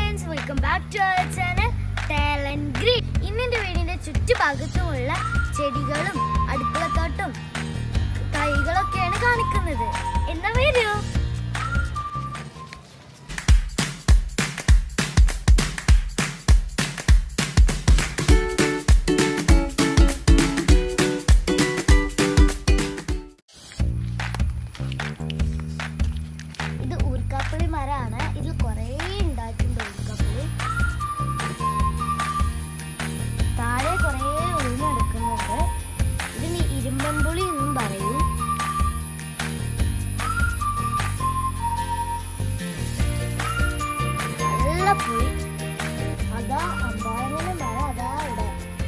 friends welcome back to our channel talent green ഇന്നെന്റെ വീടിന്റെ ചുറ്റുഭാഗത്തുമുള്ള ചെടികളും അടുക്കളത്തോട്ടും തൈകളൊക്കെയാണ് കാണിക്കുന്നത് എന്നാ വരൂ ഇത് ഊർക്കാപ്പുളി മരമാണ് ഇതിൽ കുറേ ഉണ്ടായിട്ടുണ്ട് ഊർക്കാപ്പുളി താഴെ കുറേ ഒഴിഞ്ഞു കിടക്കുന്നുണ്ട് ഇതിന് ഇരുമ്പൻപുളി എന്നും പറയും നല്ല പുളി അതാ അമ്പാഴങ്ങനെ മരം അതാ ഇവിടെ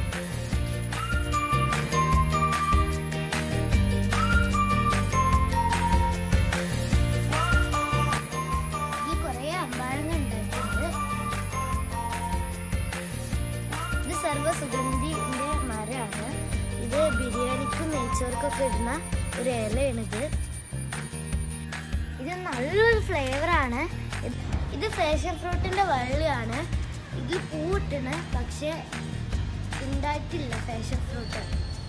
ഈ കുറേ അമ്പാഴങ്ങൾ ഉണ്ടായിട്ടുണ്ട് ഇത് സർവ്വ സുഗന്ധിന്റെ മരമാണ് ഇത് ബിരിയാണിക്കും നെയ്ച്ചോർക്കൊക്കെ ഇടുന്ന ഒരു ഇലയാണിത് ഇത് നല്ലൊരു ഫ്ലേവറാണ് ഇത് ഫാഷൻ ഫ്രൂട്ടിന്റെ വള്ളിയാണ് ഇതിൽ പൂവിട്ടണ് പക്ഷെ ഉണ്ടായിട്ടില്ല ഫാഷൻ ഫ്രൂട്ട്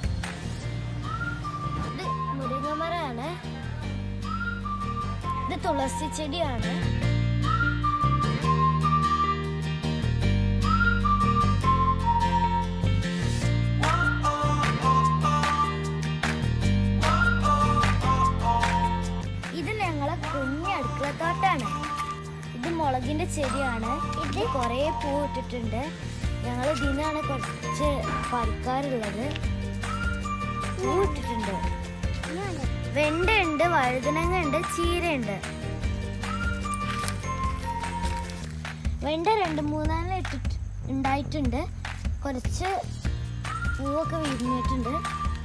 ഇത് മുരിങ്ങമരമാണ് ഇത് തുളസി ചെടിയാണ് ഇത് ഞങ്ങളെ കുഞ്ഞ അടുക്കളത്തോട്ടാണ് ഇത് മുളകിന്റെ ചെടിയാണ് ഇത് കുറേ പൂ ഇട്ടിട്ടുണ്ട് ഞങ്ങൾ ഇതിനാണ് കുറച്ച് പറിക്കാറുള്ളത് പൂ ഇട്ടിട്ടുണ്ട് വെണ്ടയുണ്ട് വഴുതനങ്ങ ഉണ്ട് ചീരയുണ്ട് വെണ്ട രണ്ട് മൂന്നാല് ഇട്ടിട്ട് ഉണ്ടായിട്ടുണ്ട് കുറച്ച് പൂവൊക്കെ വിരിഞ്ഞിട്ടുണ്ട്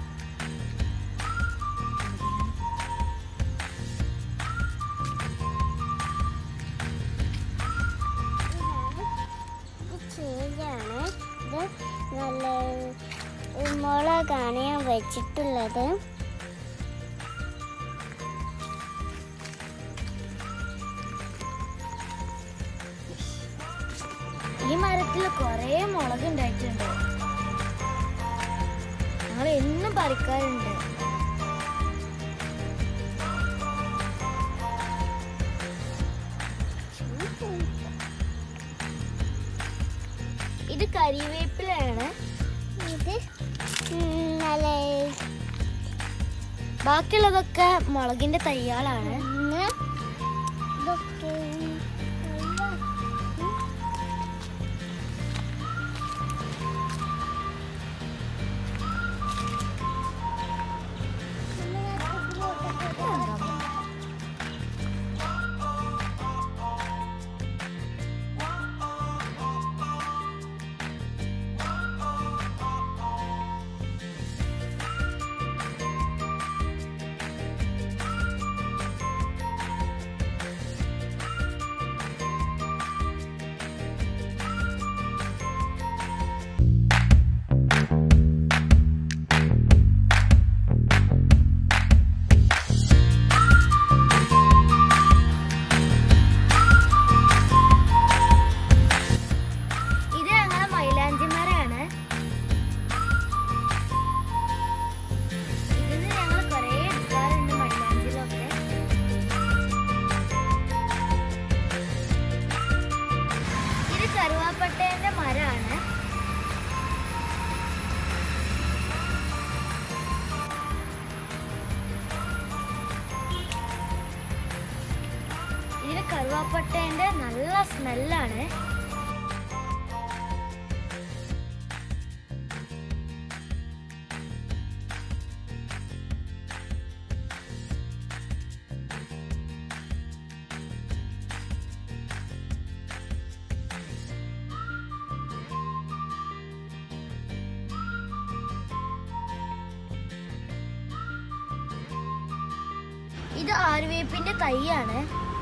ഇത് ചീരയാണ് ഇത് നല്ല മുളകാണ് ഞാൻ വെച്ചിട്ടുള്ളത് ഈ മരത്തിൽ കുറേ മുളക് ഉണ്ടായിട്ടുണ്ട് ഞങ്ങൾ എന്നും പറിക്കാറുണ്ട് ഇത് കരിവേപ്പിലയാണ് ഇത് ഉം, നല്ല ബാക്കിയുള്ളതൊക്കെ മുളകിന്റെ തയ്യാളാണ് ഒന്ന് ഇതൊക്കെ നല്ല ഇത് ഞങ്ങളെ മൈലാഞ്ചി മരമാണ് ഇതിന് ഞങ്ങൾ കുറേ എടുക്കാറുണ്ട് മൈലാഞ്ചിയിലൊക്കെ ഇത് കറുവാപ്പട്ടേന്റെ മരമാണ് ഇതിന് കറുവാപ്പട്ടേന്റെ നല്ല സ്മെല്ലാണ് ഇത് ആര്യവേപ്പിന്റെ തൈയാണ്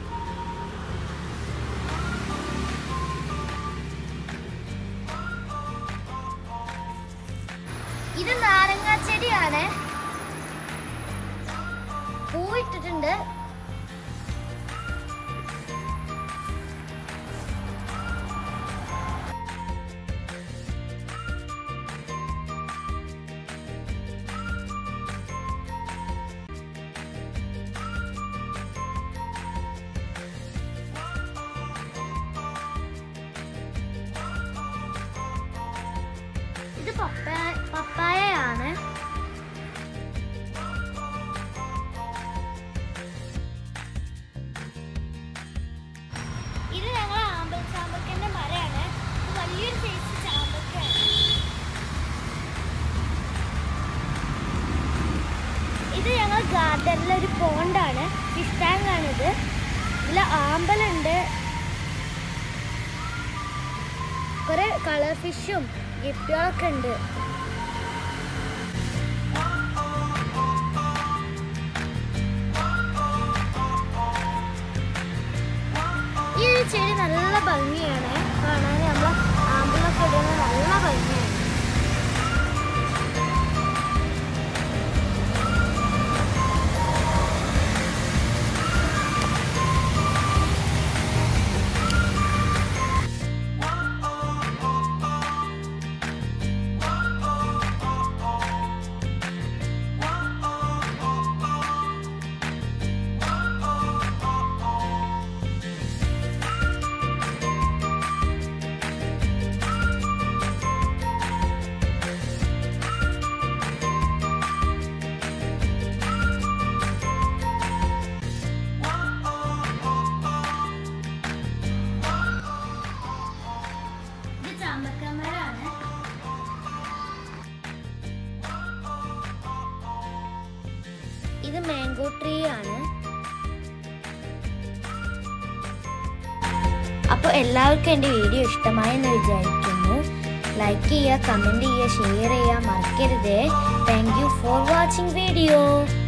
ഇത് നാരങ്ങ ചെടിയാണ് പൂവിട്ടിട്ടുണ്ട് പപ്പായ പപ്പായയാണ് ഇത് ഞങ്ങൾ ആമ്പൽ ചാമ്പക്കന്റെ മരമാണ് ഇത് വലിയൊരു സൈസ് ചാമ്പക്കയാണ് ഇത് ഞങ്ങൾ ഗാർഡനിലെ ഒരു പോണ്ടാണ് ഫിഷ് ടാങ്ക് ആണിത് ഇതിൽ ആമ്പലുണ്ട് കുറെ കളർ ഫിഷും ഗിഫ്റ്റുകളൊക്കെ ഉണ്ട് ഈ ഒരു ചെടി നല്ല ഭംഗിയാണ് കാണാൻ നമ്മൾ ആമ്പലൊക്കെ ഇടുന്നത് നല്ല ഭംഗിയാണ് ഇത് ചാമ്പക്കമരാണ് ഇത് മാംഗോ ട്രീ ആണ് അപ്പോൾ എല്ലാവർക്കും എൻ്റെ വീഡിയോ ഇഷ്ടമായെന്ന് വിചാരിക്കുന്നു ലൈക്ക് ചെയ്യുക കമൻറ്റ് ചെയ്യുക ഷെയർ ചെയ്യുക മറക്കരുത് thank you for watching video